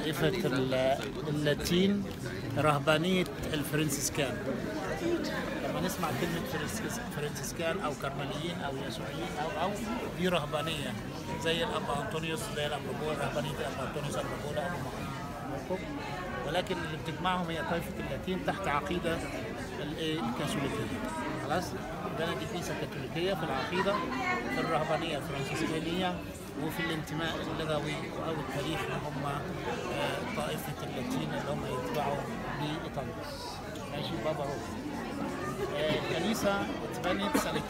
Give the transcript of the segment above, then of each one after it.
طائفة ال- اللاتين رهبانية الفرنسيسكان لما نسمع كلمة فرنسيس- فرنسيسكان أو كرمليين أو يسوعيين أو أو دي رهبانية زي الأب أنطونيوس زي الأمبروبول رهبانية الأب أنطونيوس أمبروبول أبو محمد ولكن اللي بتجمعهم هي طائفة اللاتين تحت عقيدة الإيه؟ الكاثوليكية خلاص يبقى دي كنيسة كاثوليكية في العقيدة في الرهبانية الفرنسيسكانية وفي الانتماء اللغوي أو التاريخي هم آه، طائفة اللاتين اللي هم يتبعوا لإيطاليا ماشي بابا روح آه، الكنيسة اتبنت سنة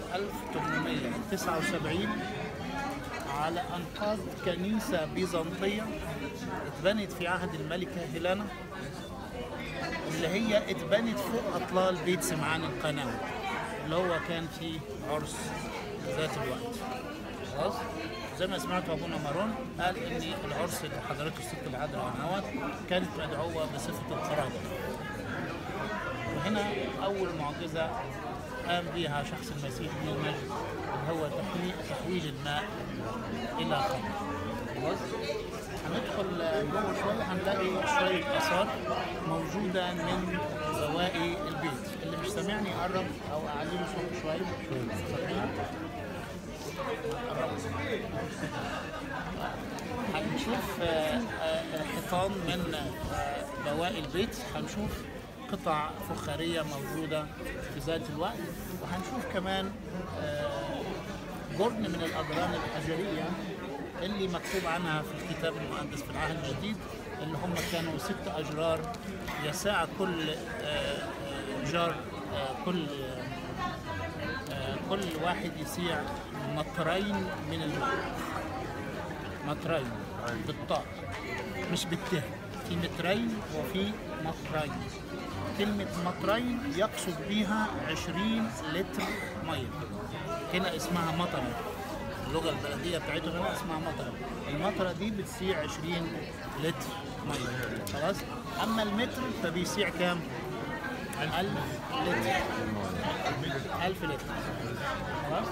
1879 على أنقاض كنيسة بيزنطية اتبنت في عهد الملكة هيلانا اللي هي اتبنت فوق أطلال بيت سمعان القناوي اللي هو كان فيه عرس ذات الوقت خلاص زي ما سمعت ابونا مارون قال ان العرس اللي حضرته الست العذراء عنوات كانت مدعوه بصفه القرابه وهنا اول معجزه قام بها شخص المسيح من المجد اللي هو تحويل تحويل الماء الى خمر خلاص هندخل جوه شويه هنلاقي شويه اثار موجوده من بواقي البيت اللي مش سامعني يقرب او اعلي له صوته شويه سامعين؟ هنشوف آه، آه، حيطان من آه، بواقي البيت هنشوف قطع فخارية موجودة في ذات الوقت وهنشوف كمان آه، جرن من الأجران الحجرية اللي مكتوب عنها في الكتاب المقدس في العهد الجديد اللي هم كانوا ست أجرار يساع كل آه، آه، جار آه، كل آه، آه، كل واحد يسيع مطرين من الماء مطرين بالطاء مش بالته في مترين وفي مطرين كلمة مطرين يقصد بها 20 لتر مية هنا اسمها مطرة اللغة البلدية بتاعتهم هنا اسمها مطرة المطرة دي بتسيع 20 لتر مية خلاص أما المتر فبيسيع كام؟ 1000 لتر 1000 لتر خلاص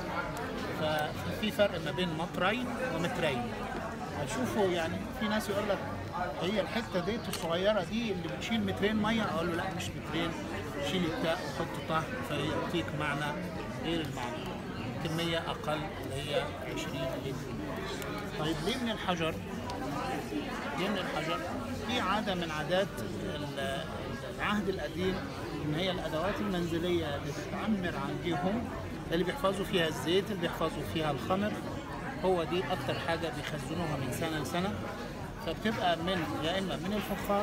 ففي فرق ما بين مطرين ومترين هتشوفوا يعني في ناس يقول لك هي الحته ديت الصغيره دي اللي بتشيل مترين ميه اقول له لا مش مترين شيل التاء وحط طه فيعطيك معنى غير المعنى كميه اقل اللي هي 20 لتر طيب ليه من الحجر؟ ليه من الحجر؟ في عاده من عادات ال- العهد القديم ان هي الادوات المنزليه اللي بتعمر عندهم اللي بيحفظوا فيها الزيت اللي بيحفظوا فيها الخمر هو دي اكتر حاجه بيخزنوها من سنه لسنه فبتبقى من يا اما من الفخار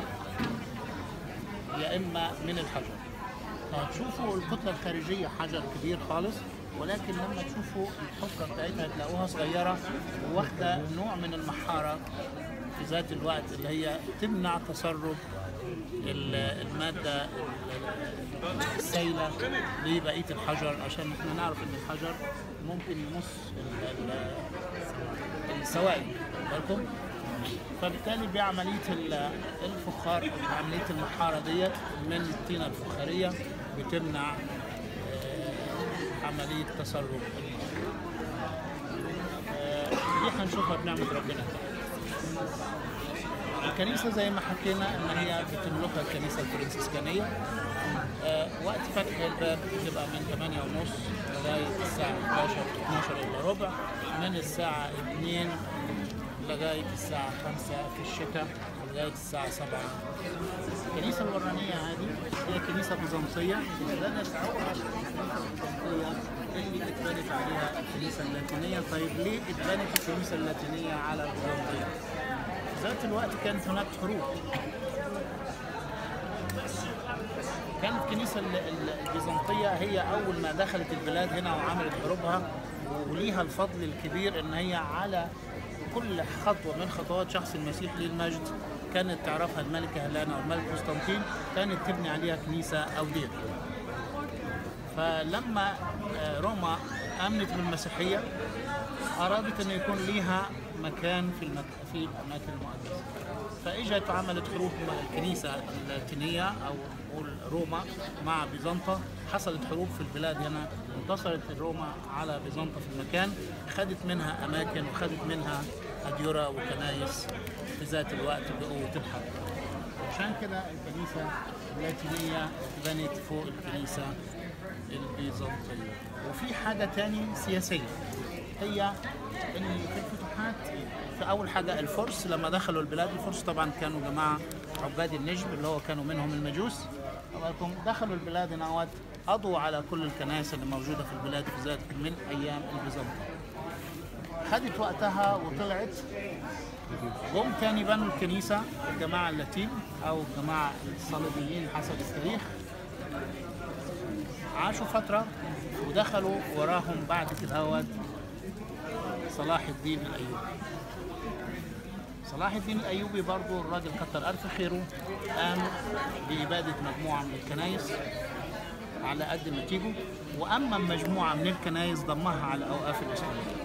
يا اما من الحجر هتشوفوا الكتله الخارجيه حجر كبير خالص ولكن لما تشوفوا الحفره بتاعتها هتلاقوها صغيره وواخده نوع من المحاره في ذات الوقت اللي هي تمنع تسرب ال- الماده ال- السائله لبقيه الحجر عشان احنا نعرف ان الحجر ممكن يمص ال- ال- السوائل بالكم فبالتالي بعمليه ال- الفخار عمليه المحاره ديت من الطينه الفخاريه بتمنع آه، عمليه تسرب الماء آه، دي هنشوفها بنعمه ربنا الكنيسة زي ما حكينا إن هي بتملكها الكنيسة الفرنسيسكانية آه وقت فتح الباب بتبقى من 8 ونص لغاية الساعة 11 12 إلا ربع من الساعة 2 لغاية الساعة 5 في الشتاء لغاية الساعة 7 الكنيسة الورانية هذه هي كنيسة بيزنطية ده نسعوها الكنيسة البيزنطية اللي اتبنت عليها الكنيسة اللاتينية طيب ليه اتبنت الكنيسة اللاتينية على البيزنطية؟ في ذات الوقت كانت هناك حروب كانت الكنيسة ال- ال- البيزنطية هي أول ما دخلت البلاد هنا وعملت حروبها وليها الفضل الكبير إن هي على كل خطوة من خطوات شخص المسيح للمجد كانت تعرفها الملكة هيلانا والملك قسطنطين كانت تبني عليها كنيسة أو دير فلما آه، روما آمنت بالمسيحية أرادت أن يكون ليها مكان في المك... في الأماكن المقدسة فإجت عملت حروب مع الكنيسة اللاتينية أو نقول روما مع بيزنطة حصلت حروب في البلاد هنا انتصرت روما على بيزنطة في المكان خدت منها أماكن وخدت منها أديرة وكنايس في ذات الوقت بقوة الحرب عشان كده الكنيسة اللاتينية اتبنت فوق الكنيسة البيزنطية وفي حاجة تاني سياسية هي ان في الفتوحات في اول حاجه الفرس لما دخلوا البلاد الفرس طبعا كانوا جماعه عباد النجم اللي هو كانوا منهم المجوس طبعاً دخلوا البلاد نوات قضوا على كل الكنائس اللي موجوده في البلاد في ذات من ايام البيزنطيين خدت وقتها وطلعت جم تاني بنوا الكنيسه الجماعه اللاتين او الجماعه الصليبيين حسب التاريخ عاشوا فتره ودخلوا وراهم بعد كده صلاح الدين الايوبي صلاح الدين الايوبي برضه الراجل كتر الف خيره قام باباده مجموعه من الكنايس على قد ما تيجوا واما مجموعه من الكنايس ضمها على الاوقاف الاسلاميه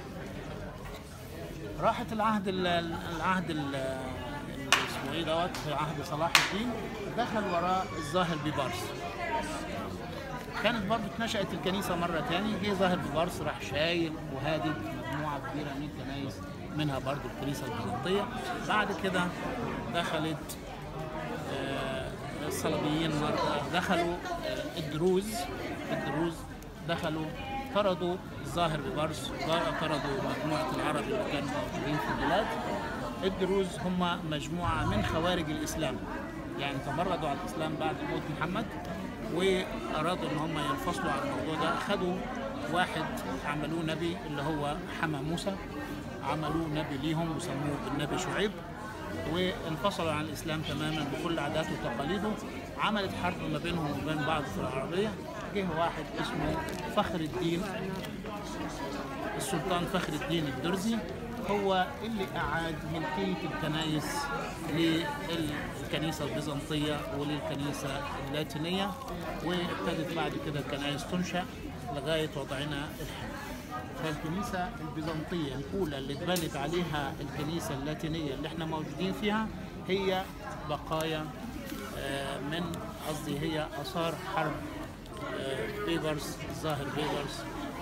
راحت العهد ال- العهد ال- اسمه ايه دوت في عهد صلاح الدين دخل وراء الظاهر بيبارس كانت برضه اتنشأت الكنيسة مرة تاني جه ظاهر ببارس راح شايل وهادد مجموعة كبيرة من الكنايس منها برضه الكنيسة البيزنطية بعد كده دخلت آه، الصليبيين مرة دخلوا آه، الدروز الدروز دخلوا طردوا الظاهر ببارس طردوا مجموعة العرب اللي كانوا موجودين في البلاد الدروز هم مجموعة من خوارج الإسلام يعني تمردوا على الإسلام بعد موت محمد وأرادوا إن هم ينفصلوا عن الموضوع ده خدوا واحد عملوه نبي اللي هو حما موسى عملوه نبي ليهم وسموه النبي شعيب وانفصلوا عن الاسلام تماما بكل عاداته وتقاليده عملت حرب ما بينهم وبين بعض في العربيه جه واحد اسمه فخر الدين السلطان فخر الدين الدرزي هو اللي أعاد ملكية الكنائس للكنيسة البيزنطية وللكنيسة اللاتينية وابتدت بعد كده الكنائس تنشأ لغاية وضعنا الحالي فالكنيسة البيزنطية الأولى اللي اتبنت عليها الكنيسة اللاتينية اللي احنا موجودين فيها هي بقايا آه، من قصدي هي آثار حرب آه، بيبرس ظاهر بيبرس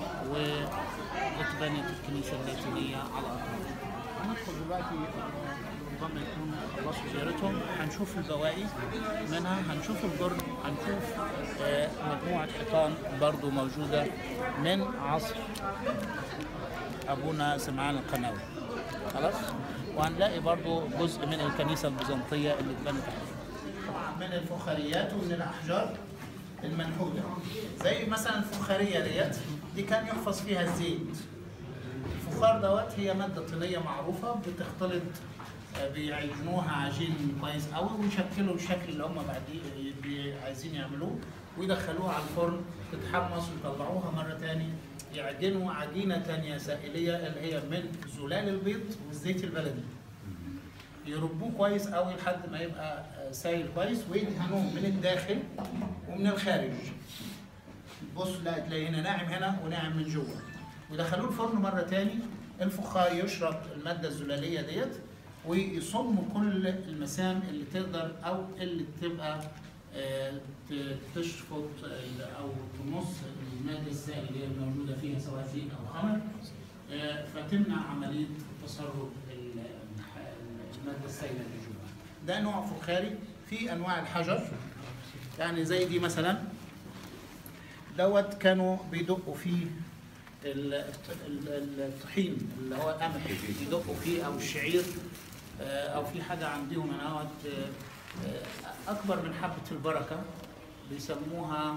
واتبنت الكنيسة اللاتينية على أرضها هندخل دلوقتي آه، ربما يكون خلصوا زيارتهم هنشوف البواقي منها هنشوف الجرن هنشوف آه، مجموعة حيطان برضو موجودة من عصر ابونا سمعان القناوي خلاص وهنلاقي برضو جزء من الكنيسه البيزنطيه اللي اتبنت عليها من الفخاريات ومن الاحجار المنحوته زي مثلا الفخاريه ديت دي كان يحفظ فيها الزيت الفخار دوت هي ماده طينيه معروفه بتختلط آه، بيعجنوها عجين كويس قوي ويشكلوا الشكل اللي هم بعدين بي- عايزين يعملوه ويدخلوها على الفرن تتحمص ويطلعوها مره تاني يعجنوا عجينه تانية سائليه اللي هي من زلال البيض والزيت البلدي يربوه كويس قوي لحد ما يبقى آه، سايل كويس ويدهنوه من الداخل ومن الخارج بص لا تلاقي هنا ناعم هنا وناعم من جوه ودخلوه الفرن مره تاني الفخار يشرب الماده الزلاليه ديت ويصم كل المسام اللي تقدر او اللي تبقى آه، ت- تشفط ال- او تمص الماده السائله اللي هي موجوده فيها سواء زيت او خمر آه، فتمنع عمليه تسرب ال- الماده السائله اللي جواها. ده نوع فخاري في انواع الحجر يعني زي دي مثلا دوت كانوا بيدقوا فيه ال- ال- الطحين اللي هو القمح بيدقوا فيه او الشعير آه، او في حاجه عندهم هنا اهوت، آه، آه، اكبر من حبه البركه بيسموها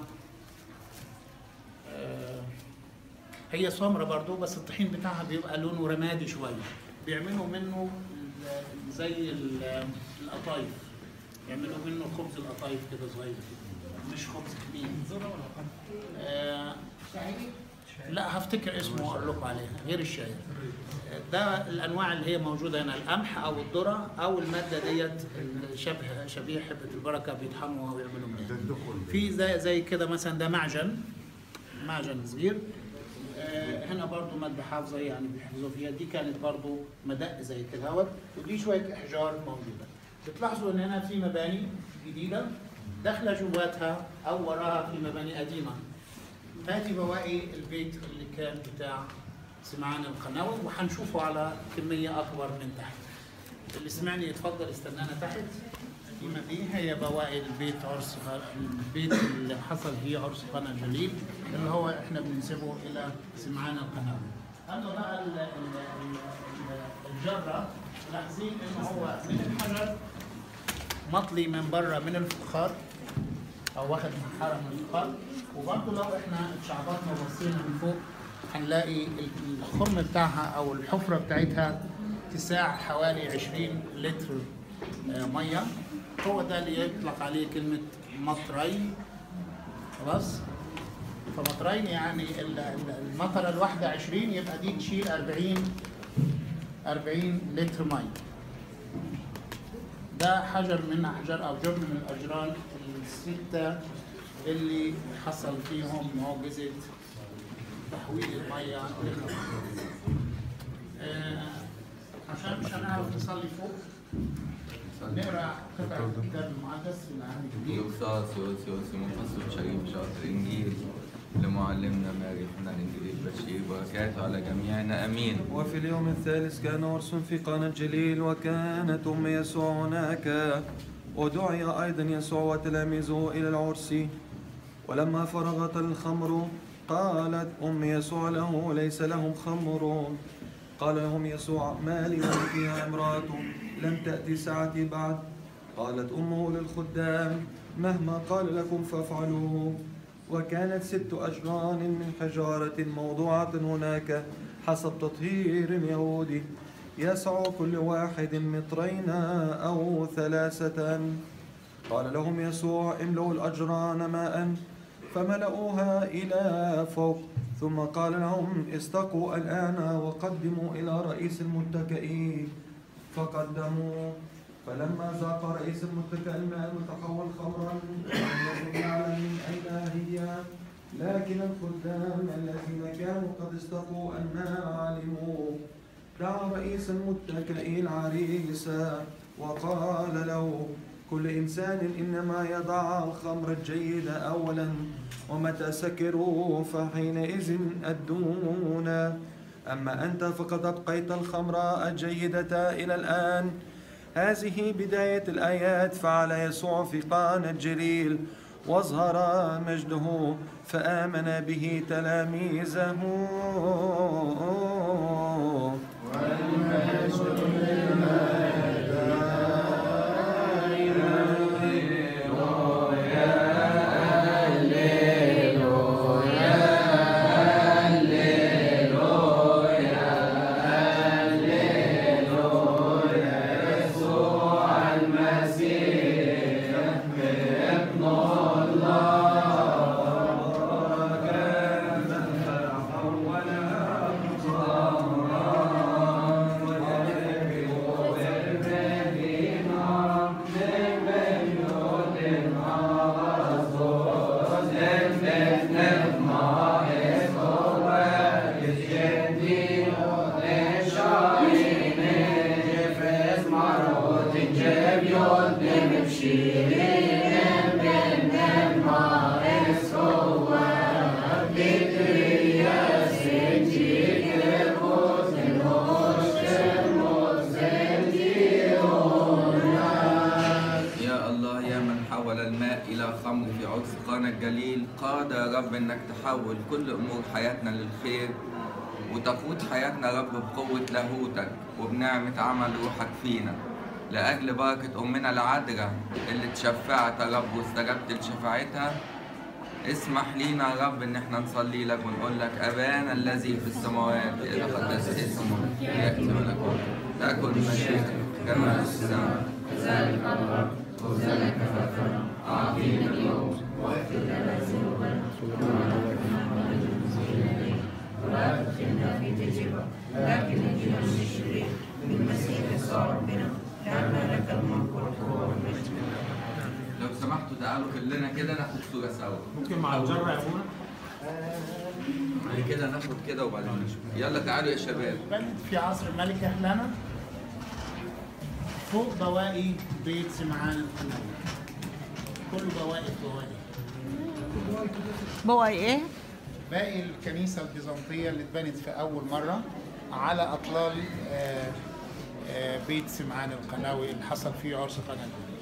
آه، هي سمرة برضو بس الطحين بتاعها بيبقى لونه رمادي شويه بيعملوا منه ال- زي ال- القطايف يعملوا منه خبز القطايف كده صغير كده مش خبز كبير آه، لا هفتكر اسمه واقول لكم عليها غير الشاي ده الانواع اللي هي موجوده هنا القمح او الذره او الماده ديت اللي شبه شبيه حبه البركه بيطحنوها ويعملوا منها في زي زي كده مثلا ده معجن معجن صغير آه، هنا برضو مادة حافظة يعني بيحفظوا فيها دي كانت برضو مدق زي كده اهوت ودي شوية أحجار موجودة بتلاحظوا إن هنا في مباني جديدة داخلة جواتها أو وراها في مباني قديمة هذه بواقي البيت اللي كان بتاع سمعان القناوي وهنشوفه على كمية أكبر من تحت اللي سمعني يتفضل استنانا تحت فيما دي هي بواقي البيت عرس البيت اللي حصل فيه عرس قنا الجليل اللي هو احنا بننسبه الى سمعان القناوي. اما بقى ال- ال- ال- ال- الجره لاحظين ان هو من الحجر مطلي من بره من الفخار او واخد محاره من الفخار وبرضه لو احنا اتشعبطنا وبصينا من فوق هنلاقي الخرم بتاعها او الحفره بتاعتها تساع حوالي 20 لتر آه، ميه هو ده اللي يطلق عليه كلمه مطرين خلاص فمطرين يعني ال- ال- المطره الواحده 20 يبقى دي تشيل 40 40 لتر ميه ده حجر من احجار او جرم من الاجرام السته اللي حصل فيهم معجزه تحويل الميه لخمر. آه، عشان مش هنعرف نصلي فوق نقرا قطع الكتاب المقدس في العهد الجديد يوصى سيوسي وسيمون فصل شريف شاطر إنجيل لمعلمنا ماري حنا الإنجيل بشير بركاته على جميعنا أمين وفي اليوم الثالث كان عرس في قانا الجليل وكانت أم يسوع هناك ودعي أيضا يسوع وتلاميذه إلى العرس ولما فرغت الخمر قالت أم يسوع له ليس لهم خمر قال لهم يسوع ما لي فيها امرأة لم تأتي ساعتي بعد قالت أمه للخدام مهما قال لكم فافعلوه وكانت ست أجران من حجارة موضوعة هناك حسب تطهير يهودي يسع كل واحد مترين أو ثلاثة قال لهم يسوع املؤوا الأجران ماء فملؤوها إلى فوق ثم قال لهم استقوا الآن وقدموا إلى رئيس المتكئين فقدموا فلما ذاق رئيس المتكئ الماء وتحول خمرا لم يكن يعلم من أين هي لكن الخدام الذين كانوا قد استقوا الماء علموا دعا رئيس المتكئ العريس وقال له كل إنسان إنما يضع الخمر الجيد أولا ومتى سكروا فحينئذ أدون أما أنت فقد أبقيت الخمر الجيدة إلى الآن هذه بداية الآيات فعل يسوع في قانا الجليل واظهر مجده فآمن به تلاميذه يا الله يا من حول الماء إلى خمر في عرس قانا الجليل قاد يا رب إنك تحول كل أمور حياتنا للخير وتقود حياتنا يا رب بقوة لاهوتك وبنعمة عمل روحك فينا لأجل بركة أمنا العذراء اللي تشفعت يا رب واستجبت لشفاعتها اسمح لينا يا رب ان احنا نصلي لك ونقول لك ابانا الذي في السماوات يتقدس اسمك ياتي ملكوتك تكن مشيئتك كما في السماء لو سمحتوا تعالوا كلنا كده ناخد صورة سوا ممكن مع الجره يا ابونا بعد كده ناخد كده وبعدين نشوف يلا تعالوا يا شباب بنت في عصر الملكة هلانة فوق بواقي بيت سمعان القناوي كله بواقي بواقي بواقي ايه؟ باقي الكنيسة البيزنطية اللي اتبنت في أول مرة على أطلال آه، آه، بيت سمعان القناوي اللي حصل فيه عرس قناه